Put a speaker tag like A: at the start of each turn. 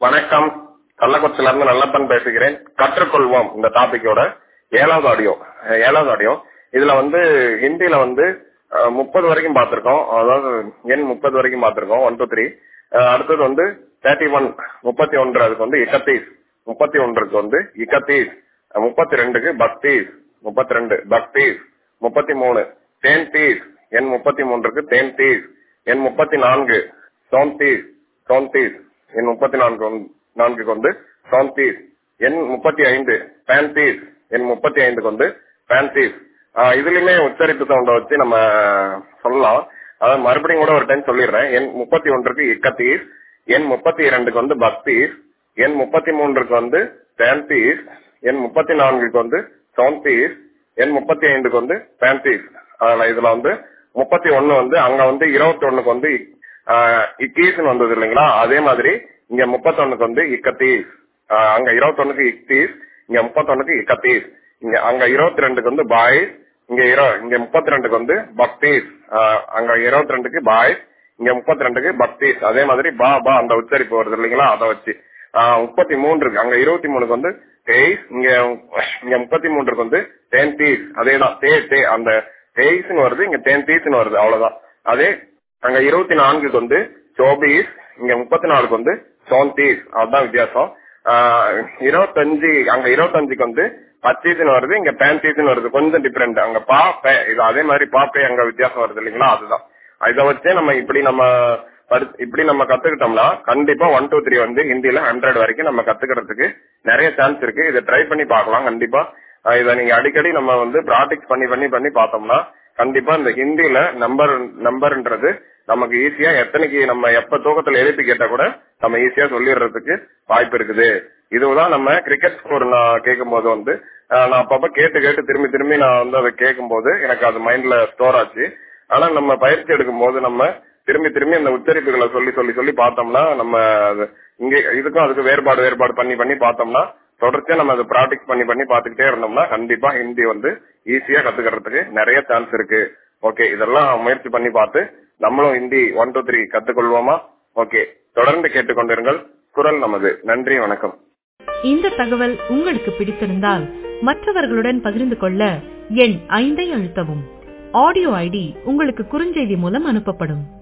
A: வணக்கம் கள்ளக்குறிச்சில இருந்து நல்லப்பன் பேசுகிறேன் கற்றுக்கொள்வோம் இந்த டாபிக்கோட ஏழாவது ஆடியோ ஏழாவது ஆடியோ இதுல வந்து ஹிந்தில வந்து முப்பது வரைக்கும் பார்த்திருக்கோம் அதாவது எண் முப்பது வரைக்கும் பார்த்திருக்கோம் ஒன் டூ த்ரீ அடுத்தது வந்து தேர்ட்டி ஒன் முப்பத்தி ஒன்று அதுக்கு வந்து இக்கத்தீஸ் முப்பத்தி ஒன்றுக்கு வந்து இக்கத்தீஸ் முப்பத்தி ரெண்டுக்கு பக்தீஸ் முப்பத்தி ரெண்டு பக்தீஸ் முப்பத்தி மூணு தேன்தீஸ் எண் முப்பத்தி மூன்றுக்கு தேன்தீஸ் எண் முப்பத்தி நான்கு சோன்தீஸ் சோன்தீஸ் எண் முப்பத்தி நான்கு வந்து- நான்குக்கு வந்து சோன்தீஸ் எண் முப்பத்தி ஐந்து பேன்தீஸ் எண் முப்பத்தி ஐந்துக்கு வந்து பேன்தீஸ் ஆஹ் இதுலயுமே உச்சரிப்பு சவுண்ட வச்சு நம்ம சொல்லலாம் அதாவது மறுபடியும் கூட ஒரு டைம் சொல்லிடுறேன் எண் முப்பத்தி ஒன்றுக்கு இக்கத்தீஸ் எண் முப்பத்தி இரண்டுக்கு வந்து பக்தீஸ் எண் முப்பத்தி மூன்றுக்கு வந்து பேன்தீஸ் எண் முப்பத்தி நான்குக்கு வந்து சோன்தீஸ் எண் முப்பத்தி ஐந்துக்கு வந்து பேன்தீஸ் அதுல இதுல வந்து முப்பத்தி ஒண்ணு வந்து அங்க வந்து இருபத்தி ஒண்ணுக்கு வந்து ஆஹ் இக்கீஸ்னு வந்தது இல்லைங்களா அதே மாதிரி இங்க முப்பத்தொன்னுக்கு வந்து இக்கத்தீஸ் ஆஹ் அங்க இருபத்தொன்னுக்கு இக்தீஸ் இங்க முப்பத்தொன்னுக்கு இக்கத்தீஸ் இங்க அங்க இருபத்தி ரெண்டுக்கு வந்து பாய்ஸ் இங்க இரு இங்க முப்பத்தி ரெண்டுக்கு வந்து பக்தீஸ் ஆஹ் அங்க இருபத்தி ரெண்டுக்கு பாய்ஸ் இங்க முப்பத்தி ரெண்டுக்கு பக்தீஸ் அதே மாதிரி பா பா அந்த உச்சரிப்பு வருது இல்லைங்களா அதை வச்சு ஆஹ் முப்பத்தி மூன்றுக்கு அங்க இருபத்தி மூணுக்கு வந்து தேய்ஸ் இங்க இங்க முப்பத்தி மூன்றுக்கு வந்து தேன்தீஸ் அதேதான் தே தே அந்த தேய்ஸ்னு வருது இங்க தேன்தீஸ்னு வருது அவ்வளவுதான் அதே அங்க இருபத்தி நான்குக்கு வந்து சோபீஸ் இங்க முப்பத்தி நாலுக்கு வந்து சோன்தீஸ் அதுதான் வித்தியாசம் ஆஹ் இருபத்தஞ்சு அங்க இருபத்தஞ்சுக்கு வந்து பச்சீஸ்னு வருது இங்க பேன்தீஸ்னு வருது கொஞ்சம் டிஃபரெண்ட் அங்க பா பே இது அதே மாதிரி பாப்பே அங்க வித்தியாசம் வருது இல்லைங்களா அதுதான் இதை வச்சே நம்ம இப்படி நம்ம படி- இப்படி நம்ம கத்துக்கிட்டோம்னா கண்டிப்பா ஒன் டூ த்ரீ வந்து ஹிந்தில ஹண்ட்ரட் வரைக்கும் நம்ம கத்துக்கிறதுக்கு நிறைய சான்ஸ் இருக்கு இதை ட்ரை பண்ணி பார்க்கலாம் கண்டிப்பா ஆஹ் இதை நீங்க அடிக்கடி நம்ம வந்து ப்ராக்டிஸ் பண்ணி பண்ணி பண்ணி பார்த்தோம்னா கண்டிப்பா இந்த ஹிந்தில நம்பர் நம்பர்ன்றது நமக்கு ஈஸியா எத்தனைக்கு நம்ம எப்ப தூக்கத்துல எழுப்பி கேட்டா கூட நம்ம ஈஸியா சொல்லிடுறதுக்கு வாய்ப்பு இருக்குது இதுதான் நம்ம கிரிக்கெட் ஸ்கோர் நான் கேட்கும் போது வந்து ஆஹ் நான் அப்பப்ப கேட்டு கேட்டு திரும்பி திரும்பி நான் வந்து அதை கேட்கும் போது எனக்கு அது மைண்ட்ல ஸ்டோர் ஆச்சு ஆனா நம்ம பயிற்சி எடுக்கும் போது நம்ம திரும்பி திரும்பி அந்த உச்சரிப்புகளை சொல்லி சொல்லி சொல்லி பார்த்தோம்னா நம்ம அது இங்க இதுக்கும் அதுக்கு வேறுபாடு வேறுபாடு பண்ணி பண்ணி பார்த்தோம்னா தொடர்ச்சியா நம்ம அதை ப்ராக்டிஸ் பண்ணி பண்ணி பார்த்துக்கிட்டே இருந்தோம்னா கண்டிப்பா ஹிந்தி வந்து ஈஸியா கத்துக்கிறதுக்கு நிறைய சான்ஸ் இருக்கு ஓகே இதெல்லாம் முயற்சி பண்ணி பார்த்து நம்மளும் ஹிந்தி ஒன் டூ த்ரீ கத்துக்கொள்வோமா ஓகே தொடர்ந்து கேட்டுக்கொண்டிருங்கள் குரல் நமது நன்றி வணக்கம்
B: இந்த தகவல் உங்களுக்கு பிடித்திருந்தால் மற்றவர்களுடன் பகிர்ந்து கொள்ள எண் ஐந்தை அழுத்தவும் ஆடியோ ஐடி உங்களுக்கு குறுஞ்செய்தி மூலம் அனுப்பப்படும்